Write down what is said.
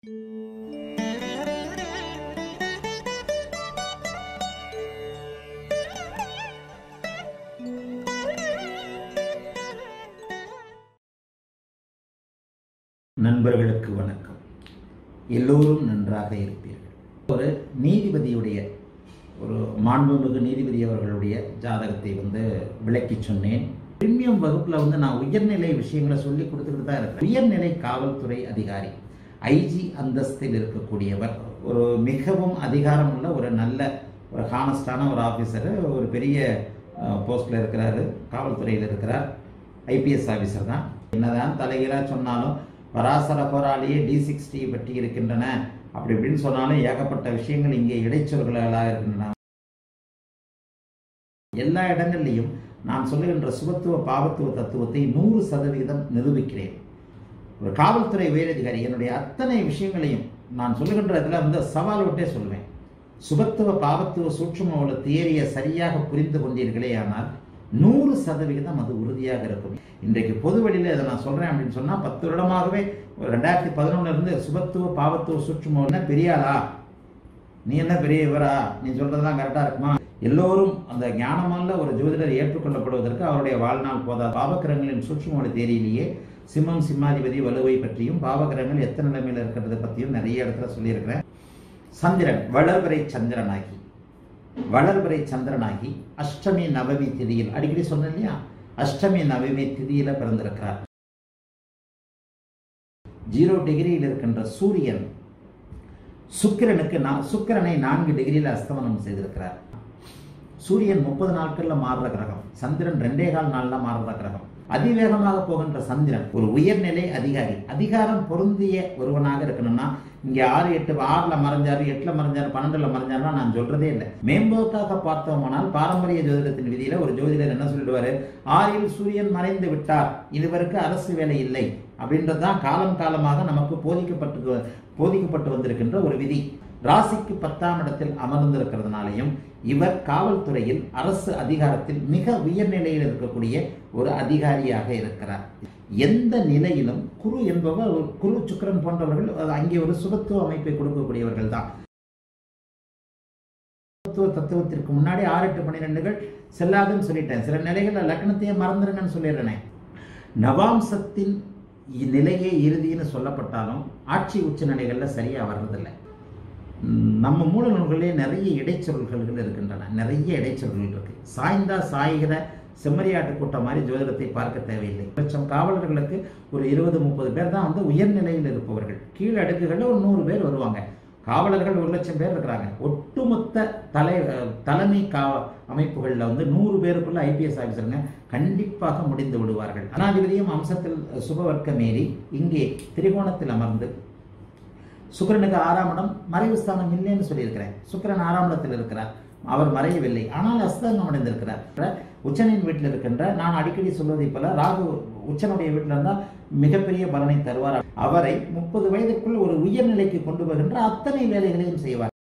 நண்பர்களுக்கு வணக்கம் எல்லோரும் நன்றாக இருப்பீர்கள் ஒரு நீதிபதியுடைய ஒரு மாண்புமிகு நீதிபதி அவர்களுடைய ஜாதகத்தை வந்து விளக்கி சொன்னேன் பிரீமியம் வகுப்பில் வந்து நான் உயர்நிலை விஷயங்களை சொல்லி கொடுத்துக்கிட்டு தான் இருக்கேன் உயர்நிலை காவல்துறை அதிகாரி ஐஜி அந்தஸ்தில் இருக்கக்கூடியவர் ஒரு மிகவும் அதிகாரமுள்ள ஒரு நல்ல ஒரு ஹானஸ்டான ஒரு ஆஃபீஸர் ஒரு பெரிய போஸ்டில் இருக்கிறாரு காவல்துறையில் இருக்கிறார் ஐபிஎஸ் ஆஃபீஸர் தான் என்னதான் தலைகீழாக சொன்னாலும் பராசர போராளியே டி சிக்ஸ்டி பற்றி இருக்கின்றன அப்படி இப்படின்னு சொன்னாலும் ஏகப்பட்ட விஷயங்கள் இங்கே இடைச்சொல்களாக இருக்கின்றன எல்லா இடங்கள்லையும் நான் சொல்லுகின்ற சுபத்துவ பாவத்துவ தத்துவத்தை நூறு சதவிகிதம் நிரூபிக்கிறேன் ஒரு காவல்துறை உயரதிகாரி என்னுடைய அத்தனை விஷயங்களையும் நான் சொல்லுகின்ற இதில் வந்து சவால் விட்டே சொல்லுவேன் சுபத்துவ பாவத்துவ சூட்சும உள்ள தியரியை சரியாக புரிந்து கொண்டீர்களே ஆனால் நூறு சதவிகிதம் அது உறுதியாக இருக்கும் இன்றைக்கு பொது வழியில் இதை நான் சொல்கிறேன் அப்படின்னு சொன்னால் பத்து வருடமாகவே ஒரு ரெண்டாயிரத்தி பதினொன்னுலேருந்து சுபத்துவ பாவத்துவ சூட்சும என்ன பெரியாளா நீ என்ன பெரிய இவரா நீ சொல்றதெல்லாம் கரெக்டாக இருக்குமா எல்லோரும் அந்த ஞானமல்ல ஒரு ஜோதிடர் ஏற்றுக்கொள்ளப்படுவதற்கு அவருடைய வாழ்நாள் போதா பாவக்கிரகங்களின் சூட்சுமோட தேரியிலேயே சிம்மம் சிம்மாதிபதி வலுவை பற்றியும் பாவகிரகங்கள் எத்தனை நிலைமையில் இருக்கிறது பற்றியும் நிறைய இடத்துல சொல்லியிருக்கிறேன் சந்திரன் வளர்வரை சந்திரனாகி வளர்வரை சந்திரனாகி அஷ்டமி நவமி திதியில் அடிக்கடி சொன்னேன் இல்லையா அஷ்டமி நவமி திதியில பிறந்திருக்கிறார் ஜீரோ டிகிரியில் இருக்கின்ற சூரியன் சுக்கிரனுக்கு நான் சுக்கிரனை நான்கு டிகிரியில் அஸ்தமனம் செய்திருக்கிறார் சூரியன் முப்பது நாட்கள்ல மாறுற கிரகம் சந்திரன் ரெண்டே கால் நாள்ல மாறுற கிரகம் அதிவேகமாக போகின்ற சந்திரன் ஒரு உயர்நிலை அதிகாரி அதிகாரம் பொருந்திய ஒருவனாக இருக்கணும்னா இங்க ஆறு எட்டு ஆறுல மறைஞ்சாரு எட்டுல மறைஞ்சாரு பன்னெண்டுல மறைஞ்சாருன்னா நான் சொல்றதே இல்லை மேம்போக்காக பார்த்தோமானால் பாரம்பரிய ஜோதிடத்தின் விதியில ஒரு ஜோதிடர் என்ன சொல்லிடுவாரு ஆறில் சூரியன் மறைந்து விட்டார் இதுவரைக்கு அரசு வேலை இல்லை அப்படின்றதுதான் காலம் காலமாக நமக்கு போதிக்கப்பட்டு போதிக்கப்பட்டு வந்திருக்கின்ற ஒரு விதி ராசிக்கு பத்தாம் இடத்தில் அமர்ந்திருக்கிறதுனாலையும் இவர் காவல்துறையில் அரசு அதிகாரத்தில் மிக உயர்நிலையில் இருக்கக்கூடிய ஒரு அதிகாரியாக இருக்கிறார் எந்த நிலையிலும் குரு என்பவர் ஒரு குரு சுக்கரன் போன்றவர்கள் அது அங்கே ஒரு சுபத்துவ அமைப்பை கொடுக்கக்கூடியவர்கள் தான் சுபத்துவ தத்துவத்திற்கு முன்னாடி ஆறு எட்டு பன்னிரெண்டுகள் செல்லாதுன்னு சொல்லிட்டேன் சில நிலைகளில் லக்னத்தையே மறந்துருங்கன்னு சொல்லிடுறேன் நவாம்சத்தின் நிலையே இறுதின்னு சொல்லப்பட்டாலும் ஆட்சி உச்ச நிலைகளில் சரியாக வர்றதில்லை நம்ம மூல நூல்களே நிறைய இடைச்சொல்கள் இருக்கின்றன நிறைய இடைச்சொல்கள் இருக்கு சாய்ந்தா சாய்கிற செம்மறியாட்டு கூட்டம் மாதிரி ஜோதிடத்தை பார்க்க தேவையில்லை லட்சம் காவலர்களுக்கு ஒரு இருபது முப்பது பேர் தான் வந்து உயர்நிலையில் இருப்பவர்கள் கீழ் அடுக்குகளில் ஒரு நூறு பேர் வருவாங்க காவலர்கள் ஒரு லட்சம் பேர் இருக்கிறாங்க ஒட்டுமொத்த தலை தலைமை கா அமைப்புகளில் வந்து நூறு பேருக்குள்ள ஐபிஎஸ் ஆஃபீஸருங்க கண்டிப்பாக முடிந்து விடுவார்கள் அனாதிபதியும் அம்சத்தில் சுபவர்க்க மீறி இங்கே திரிகோணத்தில் அமர்ந்து சுக்கரனுக்கு ஆறாம் இடம் மறைவு ஸ்தானம் இல்லைன்னு சொல்லியிருக்கிறேன் சுக்கரன் ஆறாம் இடத்தில் இருக்கிறார் அவர் மறையவில்லை ஆனால் அஸ்தங்கம் அடைந்திருக்கிறார் உச்சனின் வீட்டில் இருக்கின்ற நான் அடிக்கடி சொல்வதை போல ராகு உச்சனுடைய வீட்டில் இருந்தால் மிகப்பெரிய பலனை தருவார் அவரை முப்பது வயதுக்குள் ஒரு உயர்நிலைக்கு கொண்டு வருகின்ற அத்தனை வேலைகளையும் செய்வார்